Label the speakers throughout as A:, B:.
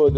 A: இப்போது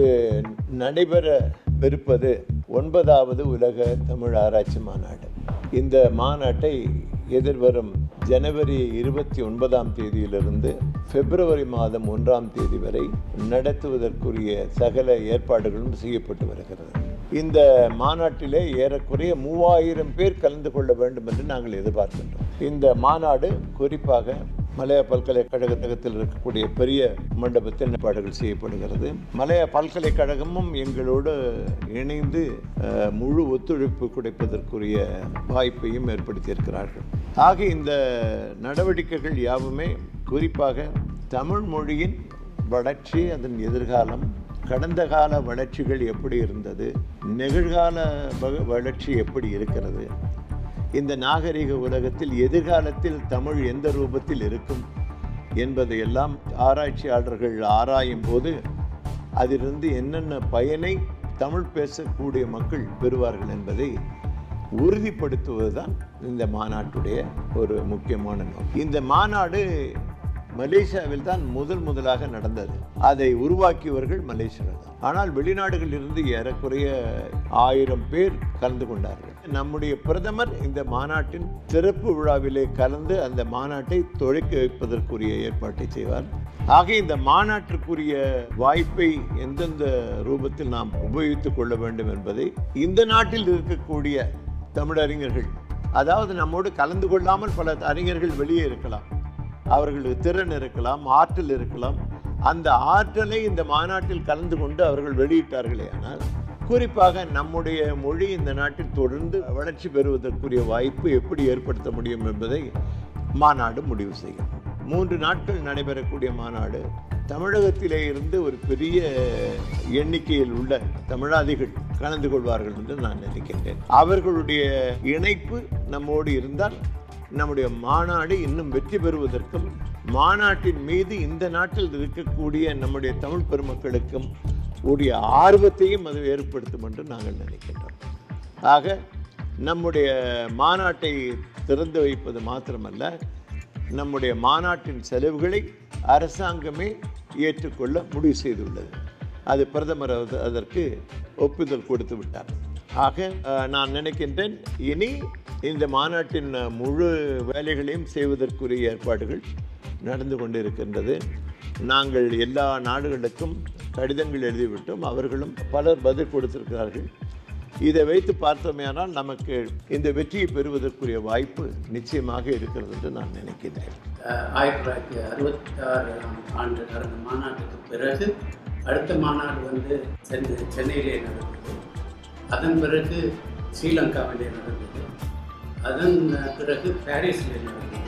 A: நடைபெறவிருப்பது ஒன்பதாவது உலக தமிழ் ஆராய்ச்சி மாநாடு இந்த மாநாட்டை எதிர்வரும் ஜனவரி இருபத்தி ஒன்பதாம் தேதியிலிருந்து பிப்ரவரி மாதம் ஒன்றாம் தேதி வரை நடத்துவதற்குரிய சகல ஏற்பாடுகளும் செய்யப்பட்டு வருகிறது இந்த மாநாட்டிலே ஏறக்குறைய மூவாயிரம் பேர் கலந்து கொள்ள வேண்டும் என்று நாங்கள் எதிர்பார்க்கின்றோம் இந்த மாநாடு குறிப்பாக மலையா பல்கலைக்கழகத்தில் இருக்கக்கூடிய பெரிய மண்டபத்தில் ஏற்பாடுகள் செய்யப்படுகிறது மலையா பல்கலைக்கழகமும் எங்களோடு இணைந்து அஹ், முழு ஒத்துழைப்பு கிடைப்பதற்குரிய வாய்ப்பையும் ஏற்படுத்தியிருக்கிறார்கள் ஆக இந்த நடவடிக்கைகள் யாவுமே குறிப்பாக தமிழ் மொழியின் வளர்ச்சி அதன் எதிர்காலம் கடந்த கால வளர்ச்சிகள் எப்படி இருந்தது நிகழ்கால வ- வளர்ச்சி எப்படி இருக்கிறது இந்த நாகரிக உலகத்தில் எதிர்காலத்தில் தமிழ் எந்த ரூபத்தில் இருக்கும் என்பதையெல்லாம் ஆராய்ச்சியாளர்கள் ஆராயும் போது அதிலிருந்து என்னென்ன பயனை தமிழ் பேசக்கூடிய மக்கள் பெறுவார்கள் என்பதை உறுதிப்படுத்துவதுதான் இந்த மாநாட்டுடைய ஒரு முக்கியமான நோக்கம் இந்த மாநாடு மலேசியாவில் தான் முதல் முதலாக நடந்தது அதை உருவாக்கியவர்கள் மலேசியர்கள் தான் ஆனால் வெளிநாடுகளில் இருந்து ஏறக்குறைய ஆயிரம் பேர் கலந்து கொண்டார்கள் நம்முடைய பிரதமர் இந்த மாநாட்டின் சிறப்பு விழாவிலே கலந்து அந்த மாநாட்டை துவக்கி வைப்பதற்குரிய ஏற்பாட்டை செய்வார் ஆக இந்த மாநாட்டிற்குரிய வாய்ப்பை எந்தெந்த ரூபத்தில் நாம் உபயோகித்துக் கொள்ள வேண்டும் என்பதை இந்த நாட்டில் இருக்கக்கூடிய தமிழறிஞர்கள் அதாவது நம்மோடு கலந்து கொள்ளாமல் பல அறிஞர்கள் வெளியே இருக்கலாம் அவர்களுக்கு திறன் இருக்கலாம் ஆற்றல் இருக்கலாம் அந்த ஆற்றலை இந்த மாநாட்டில் கலந்து கொண்டு அவர்கள் வெளியிட்டார்களே ஆனால் குறிப்பாக நம்முடைய மொழி இந்த நாட்டில் தொடர்ந்து வளர்ச்சி பெறுவதற்குரிய வாய்ப்பு எப்படி ஏற்படுத்த முடியும் என்பதை மாநாடு முடிவு செய்யும் மூன்று நாட்கள் நடைபெறக்கூடிய மாநாடு தமிழகத்திலே இருந்து ஒரு பெரிய எண்ணிக்கையில் உள்ள தமிழாதிகள் கலந்து கொள்வார்கள் என்று நான் நினைக்கின்றேன் அவர்களுடைய இணைப்பு நம்மோடு இருந்தால் நம்முடைய மாநாடு இன்னும் வெற்றி பெறுவதற்கும் மாநாட்டின் மீது இந்த நாட்டில் இருக்கக்கூடிய நம்முடைய தமிழ் பெருமக்களுக்கும் உடைய ஆர்வத்தையும் அது ஏற்படுத்தும் என்று நாங்கள் நினைக்கின்றோம் ஆக நம்முடைய மாநாட்டை திறந்து வைப்பது மாத்திரமல்ல நம்முடைய மாநாட்டின் செலவுகளை அரசாங்கமே ஏற்றுக்கொள்ள முடிவு செய்துள்ளது அது பிரதமர் அது- அதற்கு ஒப்புதல் கொடுத்து விட்டார் ஆக அஹ், நான் நினைக்கின்றேன் இனி இந்த மாநாட்டின் அஹ், முழு வேலைகளையும் செய்வதற்குரிய ஏற்பாடுகள் நடந்து கொண்டிருக்கின்றது நாங்கள் எல்லா நாடுகளுக்கும் கடிதங்கள் எழுதிவிட்டோம் அவர்களும் பலர் பதில் கொடுத்திருக்கிறார்கள் இதை வைத்து பார்த்தோமேயானால் நமக்கு இந்த வெற்றியை பெறுவதற்குரிய வாய்ப்பு நிச்சயமாக இருக்கிறது என்று நான் நினைக்கின்றேன்
B: அஹ் ஆயிரத்தி தொள்ளாயிரத்தி அறுபத்தி ஆறாம் ஆண்டு நடந்த மாநாட்டுக்கு பிறகு அடுத்த மாநாடு வந்து சென்னை சென்னையிலே நடந்தது அதன் பிறகு ஸ்ரீலங்காவிலே நடந்தது அதன் பிறகு பாரிஸில் நடந்தது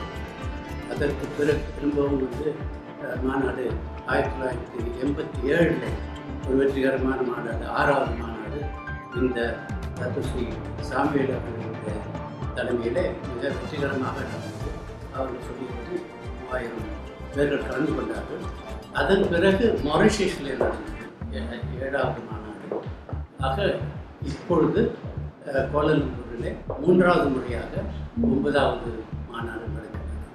B: அதற்கு பிறகு திரும்பவும் வந்து அஹ், மாநாடு ஆயிரத்தி தொள்ளாயிரத்தி எண்பத்தி ஏழில் ஒரு வெற்றிகரமான மாநாடு ஆறாவது மாநாடு இந்த தத்துஸ்ரீ சாமிவேல் அவர்களுடைய தலைமையிலே மிக வெற்றிகரமாக நடந்தது அவர்கள் சொல்லியபடி மூவாயிரம் பேர்கள் கலந்து கொண்டார்கள் அதன் பிறகு மொரிஷியஸில் நடந்தது ஏ- ஏழாவது மாநாடு ஆக இப்பொழுது அஹ், கோலாலம்பூரிலே மூன்றாவது முறையாக ஒன்பதாவது மாநாடு நடக்கிறது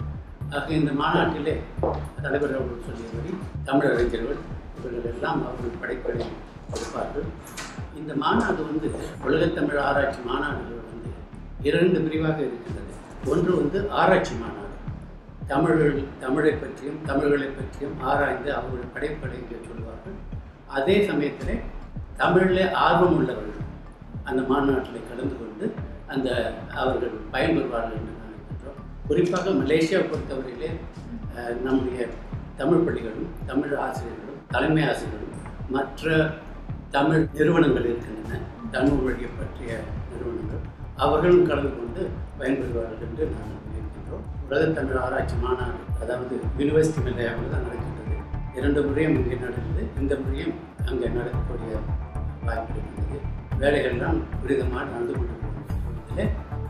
B: ஆக இந்த மாநாட்டிலே தலைவர் அவர்கள் சொல்லியபடி தமிழறிஞர்கள் இவர்கள் எல்லாம் அவர்கள் படைப்படை கொடுப்பார்கள் இந்த மாநாடு வந்து உலகத்தமிழ் ஆராய்ச்சி மாநாடுகள் வந்து இரண்டு பிரிவாக இருக்கின்றது ஒன்று வந்து ஆராய்ச்சி மாநாடு தமிழர்கள் தமிழை பற்றியும் தமிழர்களை பற்றியும் ஆராய்ந்து அவர்கள் படைப்படைக்க சொல்வார்கள் அதே சமயத்தில் தமிழில் ஆர்வம் உள்ளவர்கள் அந்த மாநாட்டில் கலந்து கொண்டு அந்த அவர்கள் பயன்பெறுவார்கள் என்று நினைக்கின்றோம் குறிப்பாக மலேசியாவை பொறுத்தவரையிலே அஹ், நம்முடைய தமிழ் பள்ளிகளும் தமிழ் ஆசிரியர்களும் தலைமை ஆசிரியர்களும் மற்ற தமிழ் நிறுவனங்கள் இருக்கின்றன தமிழ் மொழியை பற்றிய நிறுவனங்கள் அவர்களும் கலந்து கொண்டு பயன்பெறுவார்கள் என்று நாங்கள் நினைக்கின்றோம் உலக தமிழ் ஆராய்ச்சி மாநாடு அதாவது யூனிவர்சிட்டி நிலையாவில் தான் நடக்கின்றது இரண்டு முறையும் இங்கே நடந்தது இந்த முறையும் அங்கே நடக்கக்கூடிய வாய்ப்பு இருக்கின்றது வேலைகள்லாம் துரிதமாக நடந்து கொண்டிருக்கிறதில்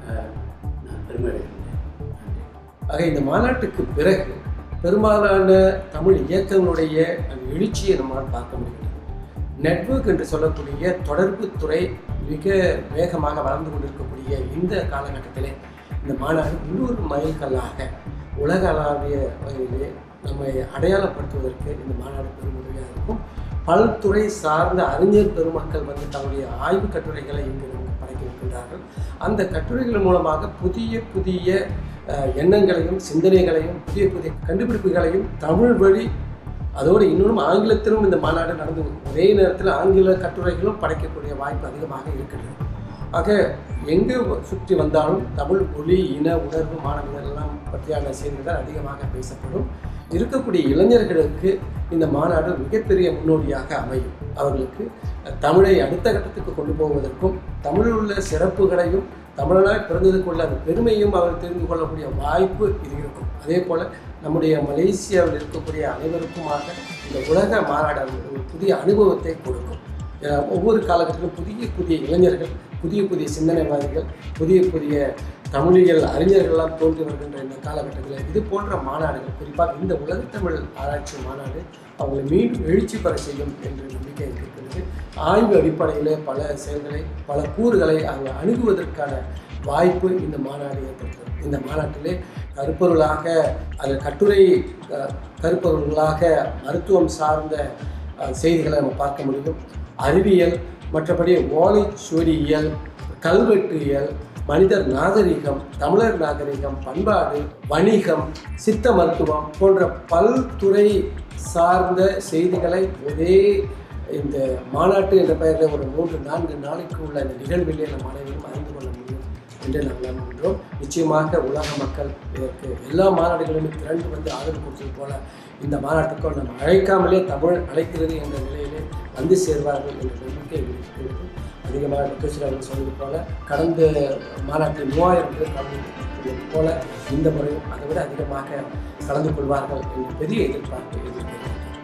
B: நான் பெருமை அடைகின்றேன் நன்றி
C: ஆக இந்த மாநாட்டுக்கு பிறகு பெரும்பாலான தமிழ் இயக்கங்களுடைய அந்த எழுச்சியை நம்மால் பார்க்க முடிகிறது நெட்வொர்க் என்று சொல்லக்கூடிய தொடர்பு துறை மிக வேகமாக வளர்ந்து கொண்டிருக்கக்கூடிய இந்த காலகட்டத்திலே இந்த மாநாடு இன்னொரு மைல்கல்லாக உலகளாவிய வகையிலே நம்மை அடையாளப்படுத்துவதற்கு இந்த மாநாடு பெரும் உதவியாக இருக்கும் பல்துறை சார்ந்த அறிஞர் பெருமக்கள் வந்து தங்களுடைய ஆய்வு கட்டுரைகளை இங்கு நமக்கு படைக்க இருக்கின்றார்கள் அந்த கட்டுரைகள் மூலமாக புதிய புதிய அஹ், எண்ணங்களையும் சிந்தனைகளையும் புதிய புதிய கண்டுபிடிப்புகளையும் தமிழ் வழி அதோடு இன்னொன்று ஆங்கிலத்திலும் இந்த மாநாடு நடந்து ஒரே நேரத்தில் ஆங்கில கட்டுரைகளும் படைக்கக்கூடிய வாய்ப்பு அதிகமாக இருக்கின்றது ஆக எங்கே சுற்றி வந்தாலும் தமிழ் மொழி இன உணர்வு மாணவர்கள் எல்லாம் பற்றியான செய்திகள் அதிகமாக பேசப்படும் இருக்கக்கூடிய இளைஞர்களுக்கு இந்த மாநாடு மிகப்பெரிய முன்னோடியாக அமையும் அவர்களுக்கு தமிழை அடுத்த கட்டத்துக்கு கொண்டு போவதற்கும் தமிழில் உள்ள சிறப்புகளையும் தமிழனாய் பிறந்ததுக்குள்ள அந்த பெருமையும் அவர் தெரிந்து கொள்ளக்கூடிய வாய்ப்பு இது இருக்கும் அதே போல் நம்முடைய மலேசியாவில் இருக்கக்கூடிய அனைவருக்குமாக இந்த உலக மாநாடு ஒரு புதிய அனுபவத்தை கொடுக்கும் ஏன்னா, ஒவ்வொரு காலகட்டத்திலும் புதிய புதிய இளைஞர்கள் புதிய புதிய சிந்தனைவாதிகள் புதிய புதிய தமிழியல் அறிஞர்கள்லாம் தோன்றி வருகின்ற இந்த காலகட்டத்தில் இது போன்ற மாநாடுகள் குறிப்பாக இந்த உலகத்தமிழ் ஆராய்ச்சி மாநாடு அவங்களை மீண்டும் எழுச்சி பெற செய்யும் என்ற நம்பிக்கை இருக்கிறது ஆய்வு அடிப்படையில் பல செயல்களை பல கூறுகளை அவங்க அணுகுவதற்கான வாய்ப்பு இந்த மாநாடு ஏற்படுத்தும் இந்த மாநாட்டிலே கருப்பொருளாக அது கட்டுரை அஹ், கருப்பொருள்களாக மருத்துவம் சார்ந்த அஹ், செய்திகளை நம்ம பார்க்க முடியும் அறிவியல் மற்றபடி ஓலைச்சுவடியியல் கல்வெட்டியல் மனிதர் நாகரிகம் தமிழர் நாகரிகம் பண்பாடு வணிகம் சித்த மருத்துவம் போன்ற பல்துறை சார்ந்த செய்திகளை ஒரே இந்த மாநாட்டு என்ற பெயரில் ஒரு மூன்று நான்கு நாளைக்கு உள்ள இந்த நிகழ்விலே நம் அனைவரும் அறிந்து கொள்ள முடியும் என்று நாங்கள் நம்புகின்றோம் நிச்சயமாக உலக மக்கள் இதற்கு எல்லா மாநாடுகளிலுமே திரண்டு வந்து ஆதரவு கொடுத்தது போல இந்த மாநாட்டுக்கும் நம்ம அழைக்காமலே தமிழ் அழைக்கிறது என்ற நிலையிலே வந்து சேர்வார்கள் என்ற நம்பிக்கை எங்களுக்கு இருக்கிறது அதிகமாக டாக்டர் அவர்கள் சொன்னது போல கடந்த மாநாட்டில் மூவாயிரம் பேர் கலந்து கொண்டது போல இந்த முறையும் அதை விட அதிகமாக கலந்து கொள்வார்கள் என்ற பெரிய எதிர்பார்ப்பு எதிர்க்கிறது